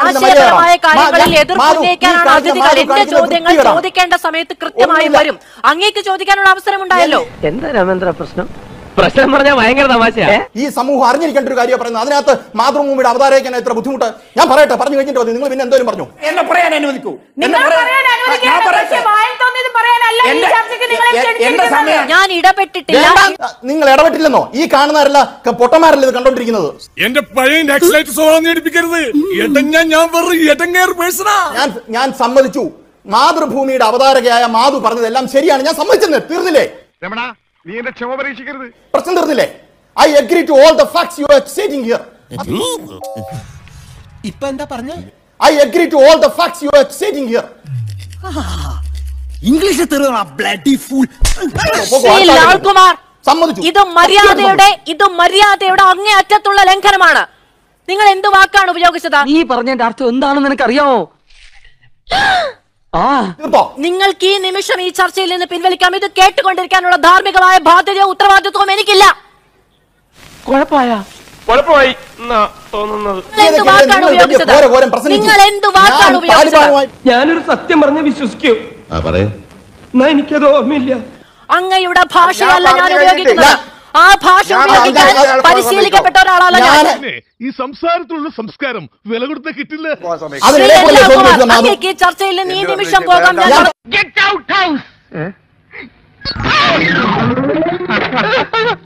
കാണിക്കുന്ന ആശയപരമായ മര്യാദ. കാര്യങ്ങളിൽ മാ- എതിർപ്പ് മാധു, ഈ ഉന്നയിക്കാനാണ് കാണിക്കുന്ന അതിഥികൾ മാധു എന്റെ കാണിക്കുന്ന ചോദ്യങ്ങൾ വൃത്തികേടാണ്. ചോദിക്കേണ്ട സമയത്ത് കൃത്യമായി ഒന്നുമില്ല. വരും അങ്ങേക്ക് ചോദിക്കാനുള്ള അവസരം ഉണ്ടായല്ലോ എന്താ രാമേന്ദ്ര പ്രശ്നം പ്രശ്നം പറഞ്ഞാൽ ഭയങ്കര തമാശയാ ഈ സമൂഹം അറിഞ്ഞിരിക്കേണ്ട ഒരു കാര്യം പറയുന്നത് അതിനകത്ത് മാതൃഭൂമിയുടെ അവതാരകൻ എത്ര ബുദ്ധിമുട്ട് ഞാൻ പറയട്ടെ പറഞ്ഞു കഴിഞ്ഞിട്ട് മതി നിങ്ങൾ പിന്നെ എന്തോലും പറഞ്ഞു എന്നെ പറയാൻ അനുവദിക്കൂ എന്നെ നിങ്ങൾ പറയാൻ- പറയാൻ ഞാൻ അനുവദിക്കേണ്ട പറയട്ടെ. പക്ഷേ വായിൽ തോന്നിയത് പറയാനല്ല ഈ എന്റെ- ചർച്ചയ്ക്ക് നിങ്ങളെ എ- എന്റെ ക്ഷണിച്ചിരിക്കുന്നത്. സമയം ഞാൻ ഇടപെട്ടിട്ടില്ല വേണ്ട, നിങ്ങൾ ഇടപെട്ടില്ലെന്നോ ഈ കാണുന്നവരല്ല ക- പൊട്ടന്മാരല്ലേ ഇത് കണ്ടോണ്ടിരിക്കുന്നത് എന്റെ പഴയ നെക്സ്റ്റ് സ്വഭാവം നേടിപ്പിക്കരുത് എട്ടങ്ങ ഞാൻ വെറും എട്ടങ്ങേർ പേഴ്സണാ ഞാൻ ഞാൻ സമ്മതിച്ചു മാതൃഭൂമിയുടെ അവതാരകയായ മാധു പറഞ്ഞതെല്ലാം ശരിയാണ് ഞാൻ സമ്മതിച്ചെന്ന് തീർന്നില്ലേ രമണ നീ എന്റെ ക്ഷമ പരീക്ഷിക്കരുത് പ്രശ്നം തീർന്നില്ലേ I agree to all the facts you are stating here ഇപ്പൊ എന്താ പറഞ്ഞ I agree to all the facts you are stating here ഇംഗ്ലീഷിൽ തെറുകണ ബ്ലഡി ഫുൾ ശ്രീ ലാൽകുമാർ സമ്മതിച്ചു ഇത് മര്യാദയുടെ ഇത് മര്യാദയുടെ അങ്ങേ അറ്റത്തുള്ള ലംഘനമാണ് നിങ്ങൾ എന്ത് വാക്കാണ് ഉപയോഗിച്ചത് നീ പറഞ്ഞതിന്റെ അർത്ഥം എന്താണെന്ന് നിനക്കറിയാമോ ആ തീർത്തോ നിങ്ങൾക്ക് ഈ നിമിഷം ഈ ചർച്ചയിൽ നിന്ന് പിൻവലിക്കാം ഇത് കേട്ടുകൊണ്ടിരിക്കാനുള്ള ധാർമ്മികമായ ബാധ്യതയോ ഉത്തരവാദിത്വവും എനിക്കില്ല കുഴപ്പമായ കുഴപ്പമായി എന്നാ തോന്നുന്നത് നിങ്ങൾ എന്ത് വാക്കാണ് നിങ്ങൾ വലിയ ഉപയോഗിച്ചത് ഘോരഘോരം പ്രസംഗിച്ചു. നിങ്ങൾ എന്ത് വാക്കാണ് ഞാൻ ഉപയോഗിച്ചത് താലിബാനുമായി- ഞാനൊരു സത്യം പറഞ്ഞ് വിശ്വസിക്കൂ എന്നാ എനിക്കത് ഓർമ്മയില്ല അങ്ങയുടെ ഭാഷയല്ല ഞാൻ ഞാൻ പറഞ്ഞു ഉപയോഗിക്കുന്നത് കഴിഞ്ഞിട്ടില്ല. ആ ഭാഷ ഞാൻ ഉപയോഗിക്കാൻ ഞാൻ- ഞാൻ- പരിശീലിക്കപ്പെട്ട ഒരാളല്ല ഞാൻ ഞാൻ ഈ സംസാരത്തിലുള്ള സംസ്കാരം വില കൊടുത്ത കിട്ടില്ല ശ്രീ അതിനിടെ പോലെ ലാൽകുമാർ, ചോദിച്ചത് മാധു അങ്ങേക്ക് ഈ ചർച്ചയിൽ നിന്ന് ഈ എന്ത് നിമിഷം പറഞ്ഞിട്ട് പോകാം ഞാൻ ഞാൻ- ഗെറ്റ് ഔട്ട് ഹൗസ്